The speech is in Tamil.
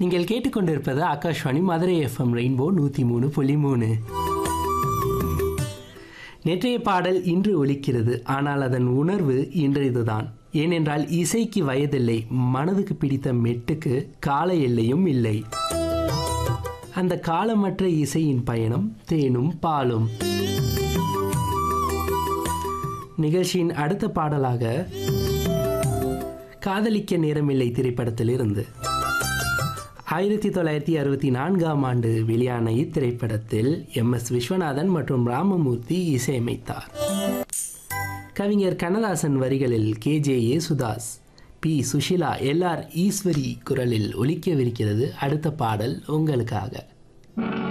நீங்கள் கேட்டுக்கொண்டிருப்பது ஆகாஷ்வாணி மதுரை எஃப்எம் ரெயின்போ நூற்றி மூணு புள்ளி மூணு நேற்றைய பாடல் இன்று ஒலிக்கிறது ஆனால் அதன் உணர்வு இன்றையதுதான் ஏனென்றால் இசைக்கு வயதில்லை மனதுக்கு பிடித்த மெட்டுக்கு கால எல்லையும் இல்லை அந்த காலமற்ற இசையின் பயணம் தேனும் பாலும் நிகழ்ச்சியின் அடுத்த பாடலாக காதலிக்க நேரமில்லை திரைப்படத்திலிருந்து ஆயிரத்தி தொள்ளாயிரத்தி அறுபத்தி நான்காம் ஆண்டு வெளியான இத்திரைப்படத்தில் எம் எஸ் விஸ்வநாதன் மற்றும் ராமமூர்த்தி இசையமைத்தார் கவிஞர் கண்ணதாசன் வரிகளில் K J Yesudas P Susheela L R Eswari குரலில் ஒலிக்கவிருக்கிறது அடுத்த பாடல் உங்களுக்காக